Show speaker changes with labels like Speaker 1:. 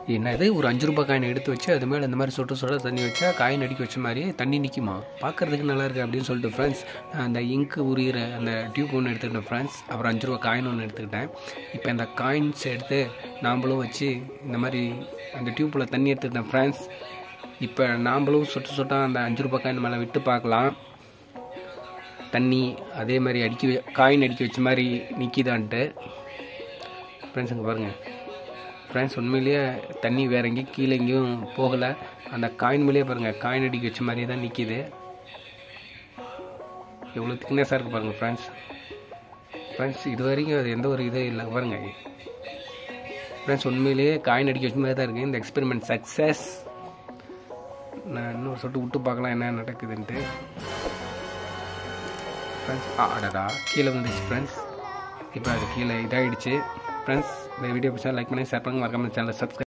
Speaker 1: என்னது ஒரு அஞ்சு ரூபாய் காயின் எடுத்து வச்சு அது மேலே இந்த மாதிரி சொட்டு சொட்ட தண்ணி வச்சா காயின் அடிக்க வச்ச மாதிரி தண்ணி நிற்குமா பார்க்கறதுக்கு நல்லா இருக்கு அப்படின்னு சொல்லிட்டு ஃப்ரெண்ட்ஸ் அந்த இங்கு உரியிற அந்த டியூப் ஒன்று எடுத்துக்கிட்டேன் ஃப்ரெண்ட்ஸ் அப்புறம் அஞ்சு ரூபா காயின் ஒன்று எடுத்துக்கிட்டேன் இப்போ இந்த காயின்ஸ் எடுத்து நாம்பளும் வச்சு இந்த மாதிரி அந்த டியூப்பில் தண்ணி எடுத்துக்கிட்டேன் ஃப்ரெண்ட்ஸ் இப்போ நாம்பளும் சொட்டு சொட்டா அந்த அஞ்சு ரூபாய் காயின் மேலே விட்டு பார்க்கலாம் தண்ணி அதே மாதிரி அடிக்க வ- காயின் அடிக்க வச்ச மாதிரி நிற்கிதான்ட்டு ஃப்ரெண்ட்ஸ் இங்கே பாருங்கள் ஃப்ரெண்ட்ஸ் உண்மையிலேயே தண்ணி வேற எங்கேயும் கீழே எங்கேயும் போகலை அந்த காயின் மேலேயே பாருங்கள் காயின் அடிக்க வச்ச மாதிரியே தான் நிற்கிது எவ்வளோ திக்னஸாக இருக்குது பாருங்கள் ஃப்ரெண்ட்ஸ் ஃப்ரெண்ட்ஸ் இது வரைக்கும் அது எந்த ஒரு இதே இல்லை பாருங்கள் ஃப்ரெண்ட்ஸ் உண்மையிலேயே காயின் அடிக்க வச்ச மாதிரி தான் இருக்குது இந்த எக்ஸ்பெரிமெண்ட் சக்ஸஸ் நான் இன்னும் சொட்டு விட்டு பார்க்கலாம் என்ன நடக்குதுன்ட்டு ஃப்ரெண்ட்ஸ் அடடா கீழே வந்துச்சு ஃப்ரெண்ட்ஸ் இப்போ அது கீழே இதாகிடுச்சு ஃப்ரெண்ட்ஸ் இந்த வீடியோ பிடிச்சா லைக் பண்ணி ஷேர் பண்ணுங்க மறக்காம சேனலை சப்ஸ்கிரைப்